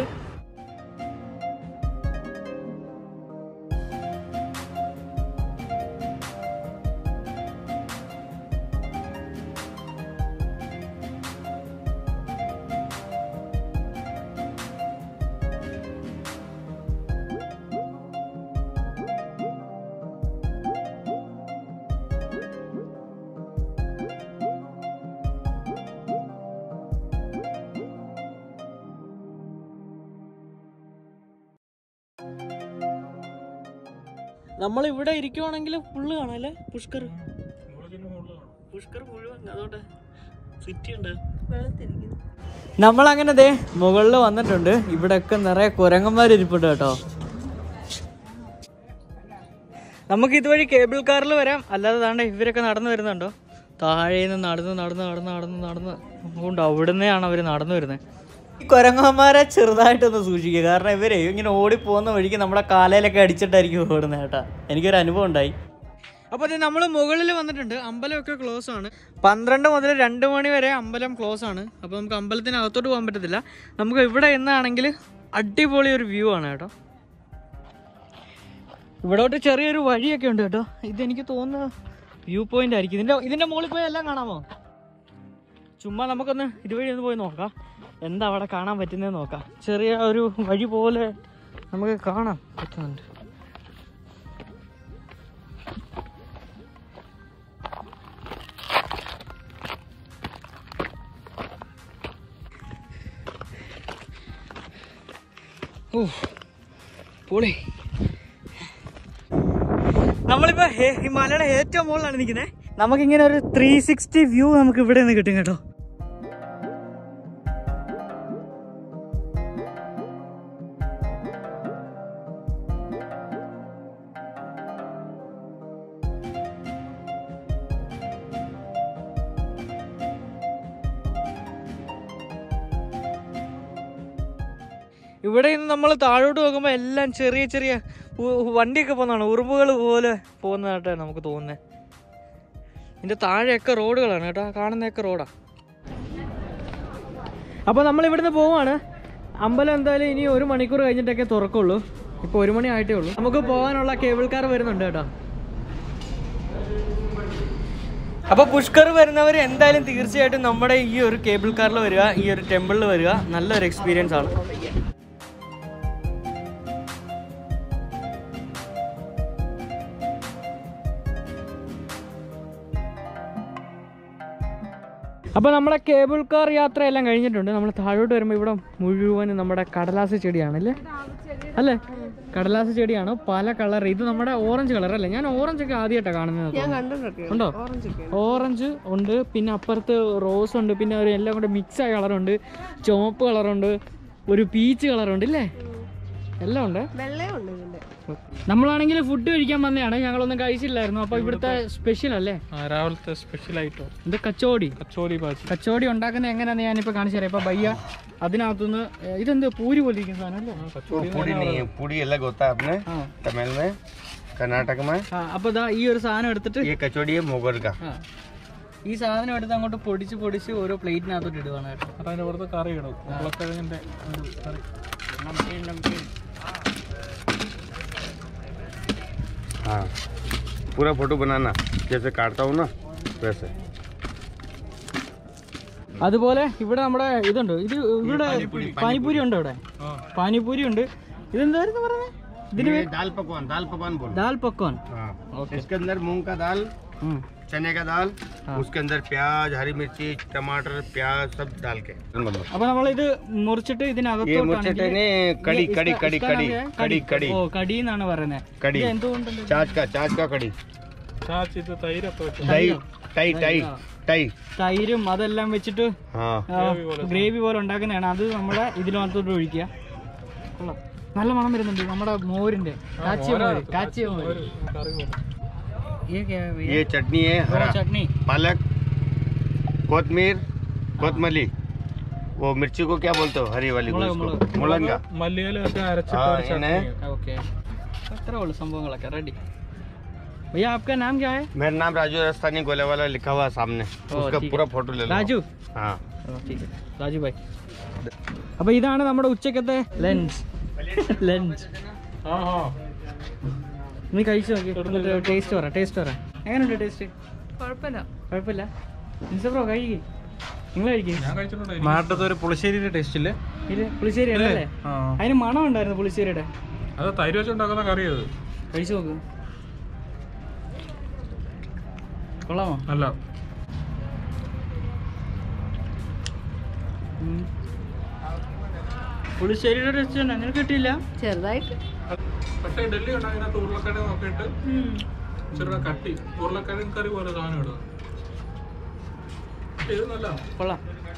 നമ്മൾ ഇവിടെ ഇരിക്കുവാണെങ്കിൽ ഫുള്ള് കാണാല്ലേ പുഷ്കർ പുഷ്കർ മുഴുവൻ അതുകൊണ്ട് സിറ്റി ഉണ്ട് നമ്മൾ അങ്ങനെ ദേ മുകളിൽ വന്നിട്ടുണ്ട് ഇവിടെയൊക്കെ നിറയെ കുരങ്ങന്മാർ ഇരിപ്പുണ്ട് കേട്ടോ നമുക്ക് ഇതുവഴി കേബിൾ കാറിൽ വരാം അല്ലാതെ താണ്ട ഇവരൊക്കെ നടന്നു വരുന്നുണ്ടോ താഴെ നിന്ന് നടന്ന് നടന്ന് നടന്ന് നടന്ന് നടന്ന് അതുകൊണ്ട് അവിടുന്നെയാണ് അവർ നടന്നു വരുന്നത് ഈ കുരങ്ങന്മാരെ ചെറുതായിട്ടൊന്ന് സൂക്ഷിക്കുക കാരണം ഇവരെ ഇങ്ങനെ ഓടി പോകുന്ന വഴിക്ക് നമ്മുടെ കാലയിലൊക്കെ അടിച്ചിട്ടായിരിക്കും ഓടുന്നത് കേട്ടാ എനിക്കൊരു അനുഭവം ഉണ്ടായി അപ്പോൾ അത് നമ്മൾ മുകളിൽ വന്നിട്ടുണ്ട് അമ്പലമൊക്കെ ക്ലോസ് ആണ് പന്ത്രണ്ട് മുതൽ രണ്ട് മണി വരെ അമ്പലം ക്ലോസ് ആണ് അപ്പോൾ നമുക്ക് അമ്പലത്തിനകത്തോട്ട് പോകാൻ പറ്റത്തില്ല നമുക്ക് ഇവിടെ എന്നാണെങ്കിൽ അടിപൊളി ഒരു വ്യൂ ആണ് കേട്ടോ ഇവിടോട്ട് ചെറിയൊരു വഴിയൊക്കെ ഉണ്ട് കേട്ടോ ഇതെനിക്ക് തോന്നുന്ന വ്യൂ പോയിന്റ് ആയിരിക്കും ഇതിന്റെ ഇതിന്റെ മുകളിൽ പോയി എല്ലാം കാണാമോ ചുമ്മാ നമുക്കൊന്ന് ഇതുവഴി ഒന്ന് പോയി നോക്കാം എന്താ അവിടെ കാണാൻ പറ്റുന്നത് നോക്കാം ചെറിയ ഒരു വഴി പോലെ നമുക്ക് കാണാൻ പറ്റുന്നുണ്ട് ഓ പൊളി നമ്മളിപ്പോ ഹേ- ഈ മലയുടെ ഏറ്റവും മുകളിലാണ് നിൽക്കുന്നത് നമുക്കിങ്ങനെ ഒരു ത്രീ സിക്സ്റ്റി വ്യൂ നമുക്ക് ഇവിടെ നിന്ന് കിട്ടും കേട്ടോ ഇവിടെ നിന്ന് നമ്മൾ താഴോട്ട് നോക്കുമ്പോൾ എല്ലാം ചെറിയ ചെറിയ ഉ- വണ്ടിയൊക്കെ പോകുന്നതാണ് ഉറുമ്പുകൾ പോലെ പോകുന്നതായിട്ടാണ് നമുക്ക് തോന്നുന്നത് ഇതിൻ്റെ താഴെയൊക്കെ റോഡുകളാണ് കേട്ടോ ആ കാണുന്നതൊക്കെ റോഡാ അപ്പോൾ നമ്മൾ ഇവിടുന്ന് പോവാണ് അമ്പലം എന്തായാലും ഇനി ഒരു മണിക്കൂർ കഴിഞ്ഞിട്ടൊക്കെ തുറക്കുള്ളൂ ഇപ്പോൾ ഒരു മണി ആയിട്ടേ ഉള്ളൂ നമുക്ക് പോകാനുള്ള കേബിൾ കാർ വരുന്നുണ്ട് കേട്ടോ അപ്പോൾ പുഷ്കർ വരുന്നവർ എന്തായാലും തീർച്ചയായിട്ടും നമ്മുടെ ഈ ഒരു കേബിൾ കാറിൽ വരിക ഈ ഒരു ടെമ്പിളിൽ വരിക നല്ലൊരു എക്സ്പീരിയൻസ് ആണ് അപ്പോൾ നമ്മുടെ കേബിൾ കാർ യാത്രയെല്ലാം കഴിഞ്ഞിട്ടുണ്ട് നമ്മൾ താഴോട്ട് വരുമ്പോൾ ഇവിടെ മുഴുവനും നമ്മുടെ കടലാസ് ചെടിയാണ് അല്ലേ അല്ലേ കടലാസ് ചെടിയാണ് പല കളർ ഇത് നമ്മുടെ ഓറഞ്ച് കളർ അല്ലേ ഞാൻ ഓറഞ്ച് ഒക്കെ ആദ്യമായിട്ടാണ് കാണുന്നത്
ഞാൻ കണ്ടിട്ടൊക്കെ
ഉണ്ടോ
ഓറഞ്ച് ഒക്കെ
ഓറഞ്ച് ഉണ്ട് പിന്നെ അപ്പുറത്ത് റോസ് ഉണ്ട് പിന്നെ ഒരു എല്ലാം കൂടെ മിക്സ് ആയ കളറുണ്ട് ചുവപ്പ് കളറുണ്ട് ഒരു പീച്ച് കളറുണ്ട് ഇല്ലേ എല്ലാം ഉണ്ട്
വെള്ളയും ഉണ്ട് ഇതിന്റെ
നമ്മളാണെങ്കിൽ ഫുഡ് കഴിക്കാൻ വന്നതാണ് ഞങ്ങളൊന്നും കഴിച്ചില്ലായിരുന്നു അപ്പോൾ ഇവിടുത്തെ സ്പെഷ്യൽ അല്ലേ
ആ, രാവിലത്തെ സ്പെഷ്യൽ ആയിട്ടോ
ഇത് കച്ചോടി
കച്ചോലി ബാജി
കച്ചോടി ഉണ്ടാക്കുന്നത് എങ്ങനെയാണെന്ന് ഞാനിപ്പോൾ കാണിച്ചു തരാം ഇപ്പോൾ ബയ്യ അതിനകത്തുനിന്ന് ഏ, ഇതെന്ത് പൂരി പോലെ ഇരിക്കുന്ന സാധനം അല്ലേ
കച്ചോലി
पूड़ी नहीं है पूड़ी अलग होता है अपने
ആ
तमिल में कर्नाटक में
ആ അപ്പോൾ ഇതാ ഈ ഒരു സാധനം എടുത്തിട്ട്
ये कचौड़ी है मोगर का
ആ ഈ സാധനം എടുത്ത് അങ്ങോട്ട് പൊടിച്ച് പൊടിച്ച് ഓരോ പ്ലേറ്റിനകത്തോട്ട് ഇടുവാണ് കേട്ടോ
അപ്പൊ അതിന്റെ പുറത്ത് കറി ഇടും ഉരുളക്കിഴങ്ങിന്റെ ഒരു കറി
हाँ पूरा फोटो बनाना जैसे काटता हूँ ना वैसे
അതുപോലെ ഇവിടെ നമ്മുടെ ഇതുണ്ട് ഇത് ഇവിടെ പാനിപ്പൂരി ഉണ്ട് ഇവിടെ പാനിപ്പൂരി ഉണ്ട് ഇതെന്തായിരുന്നു പറയുന്നത് ഇതിന്
ये दाल पकवान दाल पकवान बोलो
ദാൽ പക്കോൻ
हाँ इसके अंदर मूंग का दाल
ഉം.
चने का दाल
हाँ।
उसके अंदर प्याज हरी मिर्ची टमाटर प्याज सब डाल के
അപ്പൊ നമ്മളിത് മുറിച്ചിട്ട്
ये
ഇതിനകത്തോട്ടാണെങ്കിൽ
मुर्चटे ने कड़ी
ये
कड़ी
इसका-
कड़ी
इसका
कड़ी
नाम क्या है?
कड़ी कड़ी
ഓ കടി എന്നാണ് പറയുന്നത്
कड़ी
ഇത് എന്തുകൊണ്ടുണ്ട്
छाछ का छाछ का कड़ी
ചാച്ചി ഇത് തൈരൊക്കെ വെച്ച്
दही टाई टाई टाई
തൈരും അതെല്ലാം വെച്ചിട്ട്
हाँ
ഗ്രേവി പോലെ ഉണ്ടാക്കുന്നതാണ് അത് നമ്മുടെ ഇതിനകത്തോട്ട് ഒഴിക്കുക കൊള്ളാം. നല്ല മണം വരുന്നുണ്ട് നമ്മുടെ മോരിന്റെ കാച്ചിയ മോര് കാച്ചിയ മോര്
ഒരു കറി പോലെ
ये क्या है भैया?
ये चटनी है
वो
हरा
चटनी
पालक कोतमीर कोतमली वो मिर्ची को क्या बोलते हो हरी वाली को
मुलग,
इसको
मुलग।
मुलंगा
മല്ലിയിലൊക്കെ അരച്ചിട്ട്
हाँ
ഒരു
इन्हें
ചട്നി
ओके അത്രേ ഉള്ളൂ സംഭവങ്ങളൊക്കെ റെഡി भैया आपका नाम क्या है
मेरा नाम राजू राजस्थानी गोले वाला लिखा हुआ है सामने उसका
ठीक
पूरा फोटो ले लो
രാജു
हाँ
ठीक है രാജു ഭായ് അപ്പൊ ഇതാണ് നമ്മുടെ ഉച്ചക്കത്തെ ലഞ്ച് ലഞ്ച്
ആ ആ
നീ കഴിച്ചു നോക്കി ടേസ്റ്റ് പറ ടേസ്റ്റ് പറ എങ്ങനെയുണ്ട് ടേസ്റ്റ്
കുഴപ്പമില്ല
കുഴപ്പമില്ല ബ്രോ കഴിക്കും നിങ്ങൾ കഴിക്കും
ഞാൻ കഴിച്ചിട്ടുണ്ട് നാട്ടത്തെ ഒരു പുളിശ്ശേരിയുടെ ടേസ്റ്റ് ഇല്ലേ
ഇത് പുളിശ്ശേരി അല്ലേ
ആ
അതിന് മണം ഉണ്ടായിരുന്നു പുളിശ്ശേരിയുടെ
അത് തൈര് വെച്ചുണ്ടാക്കുന്ന കറി അത്
കഴിച്ചു നോക്ക് കൊള്ളാമോ
അല്ല
ഉം. പുളിശ്ശേരിയുടെ ടേസ്റ്റ് തന്നെ നിനക്ക് കിട്ടിയില്ല
ചെറുതായിട്ട്
പക്ഷേ ഡൽഹി ഉണ്ടാകുന്നതിനകത്ത് ഉരുളക്കിഴങ്ങ് നോക്കിയിട്ട് ചെറുതാ കട്ടി ഉരുളക്കിഴങ്ങ് കറി പോലെ സാധനം ഇടുക പക്ഷേ ഇത് നല്ല
കൊള്ളാം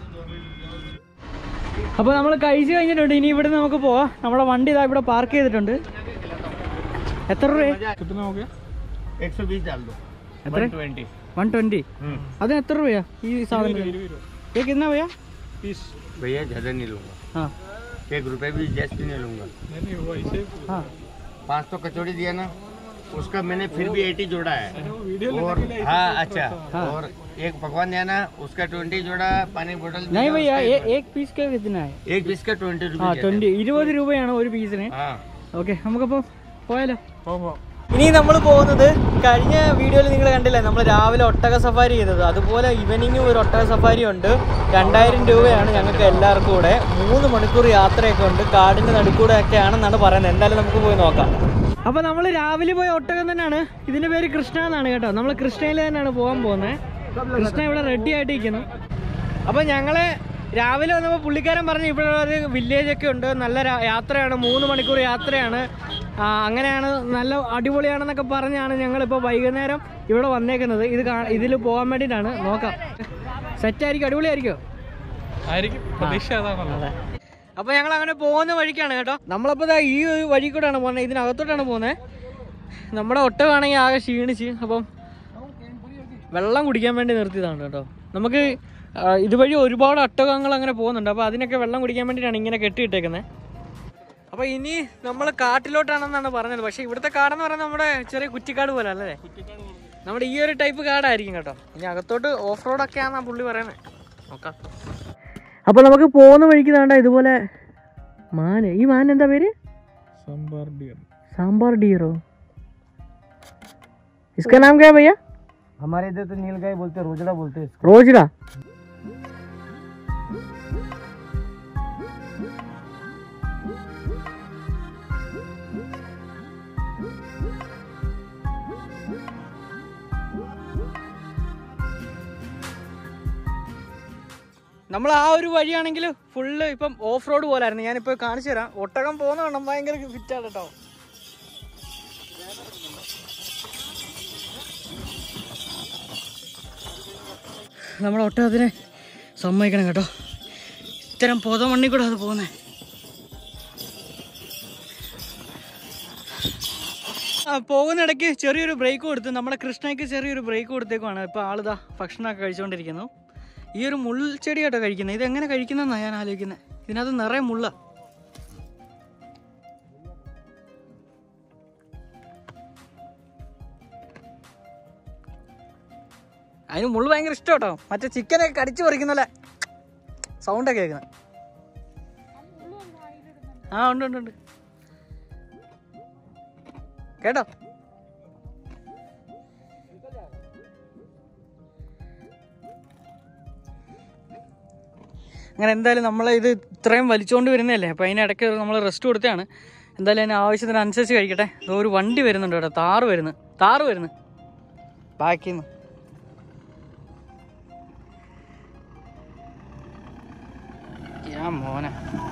അപ്പോൾ നമ്മൾ കഴിച്ചു കഴിഞ്ഞിട്ടുണ്ട് ഇനി ഇവിടെ നമുക്ക് പോവാം നമ്മുടെ വണ്ടി ഇതാ ഇവിടെ പാർക്ക് ചെയ്തിട്ടുണ്ട് എത്ര രൂപ
കിട്ടുന്ന നോക്കിയാ
एक सौ बीस डाल दो
എത്ര
ट्वेंटी
വൺ ട്വൻറ്റി അതിന് എത്ര രൂപയാ ഈ സാധനം
ഇരുപത് രൂപ
ഏക്ക് എന്നാ ഭയ്യാ
പീസ്
भैया ज्यादा नहीं लूंगा
ആ
एक रुपए भी जस्ट नहीं लूंगा
नहीं वैसे
ആ
पाँच तो कचौड़ी दिया ना उसका मैंने फिर भी एटी जोड़ा है
वीडियो
और हाँ अच्छा
हाँ।
और एक पकवान दिया ना उसका ट्वेंटी जोड़ा पानी बोतल दिया,
नहीं भैया
उसका
ये एक पीस का कितना है
एक पीस का ट्वेंटी
ആ
रुपीज
ട്വൻറ്റി ഇരുപത് രൂപയാണ് ഒരു പീസിന്
हाँ
ഓക്കെ നമുക്കപ്പോൾ പോയാലോ
പോവാ
ഇനി നമ്മൾ പോകുന്നത് കഴിഞ്ഞ വീഡിയോയിൽ നിങ്ങൾ കണ്ടില്ലേ നമ്മൾ രാവിലെ ഒട്ടക സഫാരി ചെയ്തത് അതുപോലെ ഈവനിങ് ഒരു ഒട്ടക സഫാരി ഉണ്ട് രണ്ടായിരം രൂപയാണ് ഞങ്ങൾക്ക് എല്ലാവർക്കും കൂടെ മൂന്ന് മണിക്കൂർ യാത്രയൊക്കെ ഉണ്ട് കാടിൻ്റെ നടുക്കൂടെ ഒക്കെ ആണെന്നാണ് പറയുന്നത് എന്തായാലും നമുക്ക് പോയി നോക്കാം അപ്പോൾ നമ്മൾ രാവിലെ പോയ ഒട്ടകം തന്നെയാണ് ഇതിൻ്റെ പേര് കൃഷ്ണ എന്നാണ് കേട്ടോ നമ്മൾ കൃഷ്ണയിൽ തന്നെയാണ് പോകാൻ പോകുന്നത് കൃഷ്ണ ഇവിടെ റെഡി ആയിട്ട് ഇരിക്കുന്നു അപ്പോൾ ഞങ്ങളെ രാവിലെ വന്നപ്പോൾ പുള്ളിക്കാരൻ പറഞ്ഞു ഇവിടെ ഒരു വില്ലേജ് ഒക്കെ ഉണ്ട് നല്ല രാ- യാത്രയാണ് മൂന്ന് മണിക്കൂർ യാത്രയാണ് ആ, അങ്ങനെയാണ് നല്ല അടിപൊളിയാണെന്നൊക്കെ പറഞ്ഞാണ് ഞങ്ങളിപ്പോൾ വൈകുന്നേരം ഇവിടെ വന്നേക്കുന്നത് ഇത് ഇതിൽ പോകാൻ വേണ്ടിയിട്ടാണ് നോക്കാം സെറ്റായിരിക്കും അടിപൊളിയായിരിക്കും
ആയിരിക്കും പ്രതീക്ഷ അതാണല്ലോ
അപ്പോൾ ഞങ്ങൾ അങ്ങനെ പോകുന്ന വഴിക്കാണ് കേട്ടോ നമ്മളപ്പോൾ ദാ ഈ ഒരു വഴി കൂടെയാണ് പോകുന്നത് ഇതിനകത്തോട്ടാണ് പോകുന്നത് നമ്മുടെ ഒട്ടകമാണെങ്കിൽ ആകെ ക്ഷീണിച്ച് അപ്പം വെള്ളം കുടിക്കാൻ വേണ്ടി നിർത്തിയതാണ് കേട്ടോ നമുക്ക് ആ, ഇതുവഴി ഒരുപാട് ഒട്ടകങ്ങൾ അങ്ങനെ പോകുന്നുണ്ട് അപ്പോൾ അതിനൊക്കെ വെള്ളം കുടിക്കാൻ വേണ്ടിയിട്ടാണ് ഇങ്ങനെ കെട്ടിയിട്ടേക്കുന്നത് അപ്പൊ ഇനി നമ്മൾ കാട്ടിലോട്ടാണെന്നാണ് പറഞ്ഞത് പക്ഷെ ഇവിടുത്തെ കാടെന്ന് പറയുന്നത് നമ്മുടെ ചെറിയ കുറ്റിക്കാട് പോലെ അല്ലേ നമ്മുടെ ഈ ഒരു ടൈപ്പ് കാടായിരിക്കും കേട്ടോ ഇനി അകത്തോട്ട് ഓഫ് റോഡ് ഒക്കെ ആണെന്നാ പുള്ളി പറയുന്നത് നോക്കാം അപ്പൊ നമുക്ക് പോകുന്ന വഴിക്ക് വേണ്ട ഇതുപോലെ മാന് ഈ മാൻ എന്താ പേര്
संबार डियर
സാമ്പാർ ഡിയറോ इसका नाम क्या है भैया
हमारे इधर तो नीलगाय बोलते हैं रोजड़ा बोलते हैं
रोजड़ा നമ്മൾ ആ ഒരു വഴിയാണെങ്കിൽ ഫുള്ള് ഇപ്പം ഓഫ് റോഡ് പോലായിരുന്നു ഞാനിപ്പോൾ കാണിച്ചു തരാം ഒട്ടകം പോകുന്ന കാണാൻ ഭയങ്കര ഫിറ്റാണ് കേട്ടോ നമ്മുടെ ഒട്ടകത്തിനെ സമ്മതിക്കണം കേട്ടോ ഇത്തരം പൊതമണ്ണി കൂടെ അത് പോകുന്നത് ആ പോകുന്നിടയ്ക്ക് ചെറിയൊരു ബ്രേക്ക് കൊടുത്ത് നമ്മുടെ കൃഷ്ണയ്ക്ക് ചെറിയൊരു ബ്രേക്ക് കൊടുത്തേക്കുവാണ് ഇപ്പോൾ ആളിതാ ഭക്ഷണമൊക്കെ കഴിച്ചുകൊണ്ടിരിക്കുന്നു ഈ ഒരു മുൾച്ചെടിയാട്ടോ കഴിക്കുന്നത് ഇത് എങ്ങനെ കഴിക്കുന്നതെന്നാണ് ഞാൻ ആലോചിക്കുന്നത് ഇതിനകത്ത് നിറയെ മുള്ള അതിന് മുള്ളു ഭയങ്കര ഇഷ്ടം കേട്ടോ മറ്റേ ചിക്കനൊക്കെ കടിച്ചു പറിക്കുന്നല്ലേ സൗണ്ടൊക്കെ കേൾക്കുന്നത് ആ ഉണ്ട് ഉണ്ട് ഉണ്ട് കേട്ടോ അങ്ങനെ എന്തായാലും നമ്മൾ ഇത് ഇത്രയും വലിച്ചുകൊണ്ട് വരുന്നതല്ലേ അപ്പോൾ അതിനിടയ്ക്ക് നമ്മൾ റെസ്റ്റ് കൊടുത്തതാണ് എന്തായാലും അതിന് ആവശ്യത്തിനനുസരിച്ച് കഴിക്കട്ടെ ഇതോ ഒരു വണ്ടി വരുന്നുണ്ട് കേട്ടോ താറ് വരുന്നു താറ് വരുന്നു ബാക്കിൽ നിന്ന് ഞാൻ മോനെ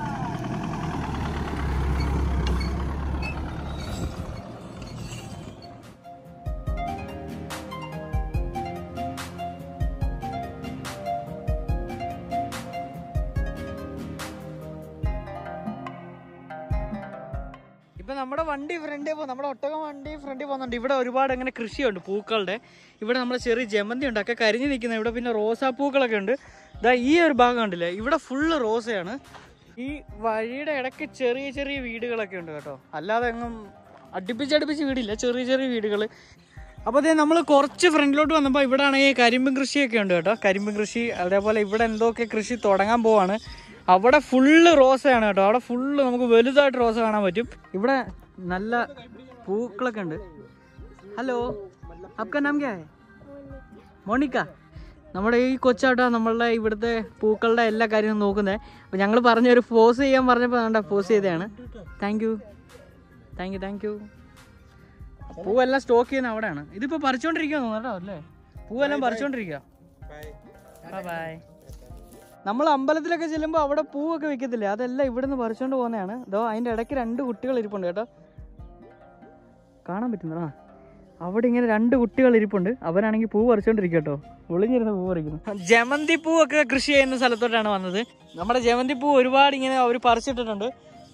ഇപ്പൊ നമ്മുടെ വണ്ടി ഫ്രണ്ടിൽ പോകും നമ്മുടെ ഒട്ടകം വണ്ടി ഫ്രണ്ടിൽ പോകുന്നുണ്ട് ഇവിടെ ഒരുപാട് അങ്ങനെ കൃഷിയുണ്ട് പൂക്കളുടെ ഇവിടെ നമ്മുടെ ചെറിയ ജമന്തി ഉണ്ട് ഒക്കെ കരിഞ്ഞു നിൽക്കുന്നത് ഇവിടെ പിന്നെ റോസാപ്പൂക്കളൊക്കെ ഉണ്ട് ഇതാ ഈ ഒരു ഭാഗം കണ്ടില്ലേ ഇവിടെ ഫുള്ള് റോസയാണ് ഈ വഴിയുടെ ഇടയ്ക്ക് ചെറിയ ചെറിയ വീടുകളൊക്കെ ഉണ്ട് കേട്ടോ അല്ലാതെ എങ്ങും അടുപ്പിച്ചടുപ്പിച്ച് വീടില്ല ചെറിയ ചെറിയ വീടുകൾ അപ്പോൾ അതേ നമ്മൾ കുറച്ച് ഫ്രണ്ടിലോട്ട് വന്നപ്പോൾ ഇവിടെ ആണെങ്കിൽ കരിമ്പും കൃഷിയൊക്കെ ഉണ്ട് കേട്ടോ കരിമ്പും കൃഷി അതേപോലെ ഇവിടെ എന്തൊക്കെ കൃഷി തുടങ്ങാൻ പോവാണ് അവിടെ ഫുള്ള് റോസയാണ് കേട്ടോ അവിടെ ഫുള്ള് നമുക്ക് വലുതായിട്ട് റോസ കാണാൻ പറ്റും ഇവിടെ നല്ല പൂക്കളൊക്കെ ഉണ്ട് ഹലോ आपका नाम क्या है മോണിക്ക നമ്മുടെ ഈ കൊച്ചാട്ടോ നമ്മളുടെ ഇവിടുത്തെ പൂക്കളുടെ എല്ലാ കാര്യവും നോക്കുന്നത് അപ്പോൾ ഞങ്ങൾ പറഞ്ഞ ഒരു പോസ് ചെയ്യാൻ പറഞ്ഞപ്പോൾ വേണ്ട പോസ് ചെയ്തതാണ് thank you thank you thank you പൂവെല്ലാം സ്റ്റോക്ക് ചെയ്യുന്ന അവിടെയാണ് ഇതിപ്പോൾ പറിച്ചുകൊണ്ടിരിക്കുക തോന്നുന്നു കേട്ടോ അല്ലേ പൂവെല്ലാം പറിച്ചുകൊണ്ടിരിക്കുക ബൈ നമ്മൾ അമ്പലത്തിലൊക്കെ ചെല്ലുമ്പോൾ അവിടെ പൂവൊക്കെ വെക്കത്തില്ലേ അതെല്ലാം ഇവിടുന്ന് പറിച്ചുകൊണ്ട് പോകുന്നതാണ് അതോ അതിൻ്റെ ഇടയ്ക്ക് രണ്ട് കുട്ടികൾ ഇരിപ്പുണ്ട് കേട്ടോ കാണാൻ പറ്റുന്നതാ അവിടെ ഇങ്ങനെ രണ്ട് കുട്ടികൾ ഇരിപ്പുണ്ട് അവരാണെങ്കിൽ പൂ പറിച്ചോണ്ടിരിക്കും കേട്ടോ ഒളിഞ്ഞിരുന്ന് പൂ പറിക്കുന്നു ജമന്തി പൂവൊക്കെ കൃഷി ചെയ്യുന്ന സ്ഥലത്തോട്ടാണ് വന്നത് നമ്മുടെ ജമന്തി പൂ ഒരുപാട് ഇങ്ങനെ അവർ പറിച്ചിട്ടിട്ടുണ്ട്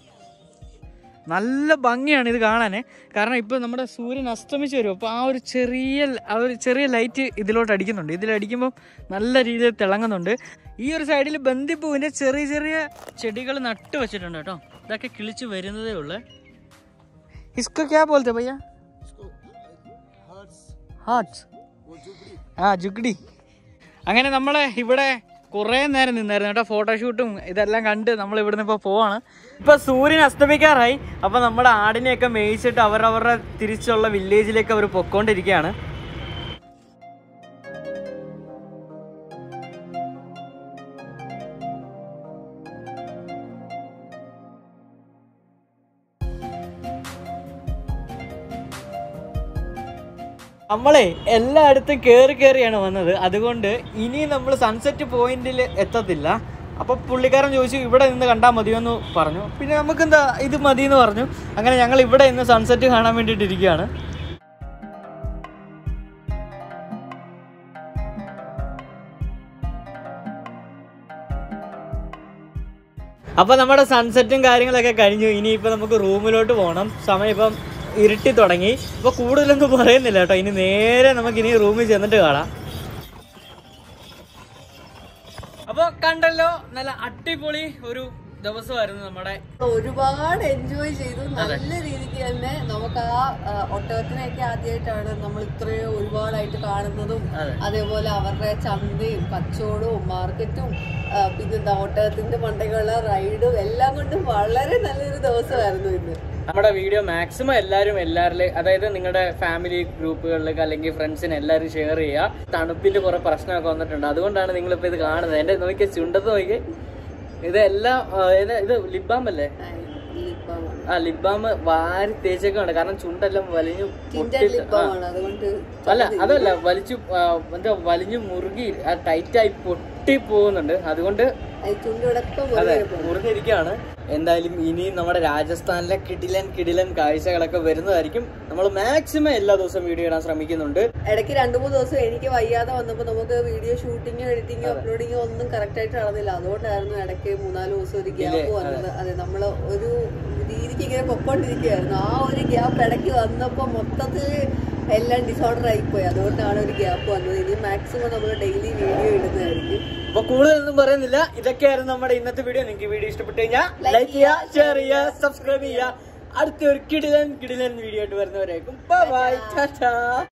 നല്ല ഭംഗിയാണ് ഇത് കാണാൻ കാരണം ഇപ്പോൾ നമ്മുടെ സൂര്യൻ അസ്തമിച്ച് വരും അപ്പോൾ ആ ഒരു ചെറിയ ആ ഒരു ചെറിയ ലൈറ്റ് ഇതിലോട്ട് അടിക്കുന്നുണ്ട് ഇതിലടിക്കുമ്പോൾ നല്ല രീതിയിൽ തിളങ്ങുന്നുണ്ട് ഈ ഒരു സൈഡിൽ ബന്ദിപ്പൂവിൻ്റെ ചെറിയ ചെറിയ ചെടികൾ നട്ട് വെച്ചിട്ടുണ്ട് കേട്ടോ ഇതൊക്കെ കിളിച്ച് വരുന്നതേ ഉള്ളൂ ഇസ്കോ ക്യാ പോലത്തെ ഭയ്യ ഹാർട്സ് ആ ജുഗ്ഡി അങ്ങനെ നമ്മളെ ഇവിടെ കുറേ നേരം നിന്നായിരുന്നു കേട്ടോ ഫോട്ടോഷൂട്ടും ഇതെല്ലാം കണ്ട് നമ്മൾ ഇവിടുന്ന് ഇപ്പോൾ പോവാണ് ഇപ്പൊ സൂര്യൻ അസ്തമിക്കാറായി അപ്പൊ നമ്മുടെ ആടിനെയൊക്കെ മേയിച്ചിട്ട് അവരവരുടെ തിരിച്ചുള്ള വില്ലേജിലേക്ക് അവർ പൊക്കോണ്ടിരിക്കുകയാണ് നമ്മളെ എല്ലായിടത്തും കയറി കയറിയാണ് വന്നത് അതുകൊണ്ട് ഇനി നമ്മൾ സൺസെറ്റ് പോയിന്റിൽ എത്തത്തില്ല അപ്പോൾ പുള്ളിക്കാരൻ ചോദിച്ചു ഇവിടെ നിന്ന് കണ്ടാൽ മതിയെന്ന് പറഞ്ഞു പിന്നെ നമുക്ക് എന്താ ഇത് മതി എന്ന് പറഞ്ഞു അങ്ങനെ ഞങ്ങൾ ഇവിടെ ഇന്ന് സൺസെറ്റ് കാണാൻ വേണ്ടിയിട്ട് ഇരിക്കുകയാണ് അപ്പോൾ നമ്മുടെ സൺസെറ്റും കാര്യങ്ങളൊക്കെ കഴിഞ്ഞു ഇനിയിപ്പോൾ നമുക്ക് റൂമിലോട്ട് പോകണം സമയം ഇപ്പം ഇരുട്ടി തുടങ്ങി ഇപ്പോൾ കൂടുതലൊന്നും പറയുന്നില്ല കേട്ടോ ഇനി നേരെ നമുക്ക് ഇനി റൂമിൽ ചെന്നിട്ട് കാണാം അപ്പോൾ കണ്ടല്ലോ നല്ല അടിപൊളി ഒരു ദിവസമായിരുന്നു നമ്മുടെ
ഒരുപാട് എൻജോയ് ചെയ്തു നല്ല രീതിക്ക് തന്നെ നമുക്ക് ആ ആ, ഒട്ടകത്തിനെയൊക്കെ ആദ്യമായിട്ടാണ് നമ്മൾ ഇത്രയും ഒരുപാടായിട്ട് കാണുന്നതും
അതെ.
അതേപോലെ അവരുടെ ചന്തയും കച്ചവടവും മാർക്കറ്റും ആ, പിന്നെന്താ ഒട്ടകത്തിന്റെ മണ്ടയ്ക്കുള്ള റൈഡും എല്ലാം കൊണ്ടും വളരെ നല്ലൊരു ദിവസമായിരുന്നു ഇന്ന്
നമ്മുടെ വീഡിയോ മാക്സിമം എല്ലാവരും എല്ലാവരിലും അതായത് നിങ്ങളുടെ ഫാമിലി ഗ്രൂപ്പുകളിലേക്ക് അല്ലെങ്കിൽ ഫ്രണ്ട്സിന് എല്ലാവരും ഷെയർ ചെയ്യുക തണുപ്പിന്റെ കുറെ പ്രശ്നമൊക്കെ വന്നിട്ടുണ്ട് അതുകൊണ്ടാണ് നിങ്ങളിപ്പോ ഇത് കാണുന്നത് എന്റെ നോക്കിയ ചുണ്ടത്ത് നോക്കി ഇതെല്ലാം ആ, ഇത് ഇത് ലിബാം അല്ലേ
ലിപ്പാണ്
ആ ലിബാം വാരി തേച്ചൊക്കെ ഉണ്ട് കാരണം ചുണ്ടെല്ലാം വലിഞ്ഞു
ടിൻഡർ
പൊട്ടി- ആ.
ലിപ്പാണ് അതുകൊണ്ട്
അല്ല അതല്ല വലിച്ചു ആ, എന്താ വലിഞ്ഞു മുറുകി ടൈറ്റായി പൊട്ടി പോകുന്നുണ്ട് അതുകൊണ്ട്
അത് ചുണ്ടിടക്കം
അതെ
പോലെ
മുറിഞ്ഞിരിക്കുകയാണ് എന്തായാലും ഇനിയും നമ്മുടെ രാജസ്ഥാനിലെ കിടിലൻ കിടിലൻ കാഴ്ചകളൊക്കെ വരുന്നതായിരിക്കും നമ്മൾ മാക്സിമം എല്ലാ ദിവസവും വീഡിയോ ഇടാൻ ശ്രമിക്കുന്നുണ്ട്
ഇടയ്ക്ക് രണ്ടു മൂന്ന് ദിവസം എനിക്ക് വയ്യാതെ വന്നപ്പോൾ നമുക്ക് വീഡിയോ ഷൂട്ടിങ്ങോ എഡിറ്റിങ്ങോ അപ്ലോഡിങ്ങോ ഒന്നും കറക്റ്റ് ആയിട്ട് നടന്നില്ല അതുകൊണ്ടായിരുന്നു ഇടയ്ക്ക് മൂന്നാല് ദിവസം ഒരു ഗ്യാപ്പ് വന്നത് അതെ നമ്മൾ ഒരു രീതിക്ക് ഇങ്ങനെ പൊക്കോണ്ടിരിക്കുകയായിരുന്നു ആ ഒരു ഗ്യാപ്പ് ഇടയ്ക്ക് വന്നപ്പോൾ മൊത്തത്തിൽ എല്ലാം ഡിസോർഡർ ആയിപ്പോയി അതുകൊണ്ടാണ് ഒരു ഗ്യാപ്പ് വന്നത് ഇനി മാക്സിമം നമ്മൾ ഡെയിലി വീഡിയോ ഇടുന്നതായിരിക്കും
അപ്പൊ കൂടുതലൊന്നും പറയുന്നില്ല ഇതൊക്കെയായിരുന്നു നമ്മുടെ ഇന്നത്തെ വീഡിയോ നിങ്ങൾക്ക് വീഡിയോ ഇഷ്ടപ്പെട്ടു കഴിഞ്ഞാൽ ലൈക്ക് ചെയ്യുക ഷെയർ ചെയ്യുക സബ്സ്ക്രൈബ് ചെയ്യുക അടുത്ത ഒരു കിടിലൻ കിടിലൻ വീഡിയോ ആയിട്ട് വരുന്നവരായിരിക്കും ബൈ ടാറ്റാ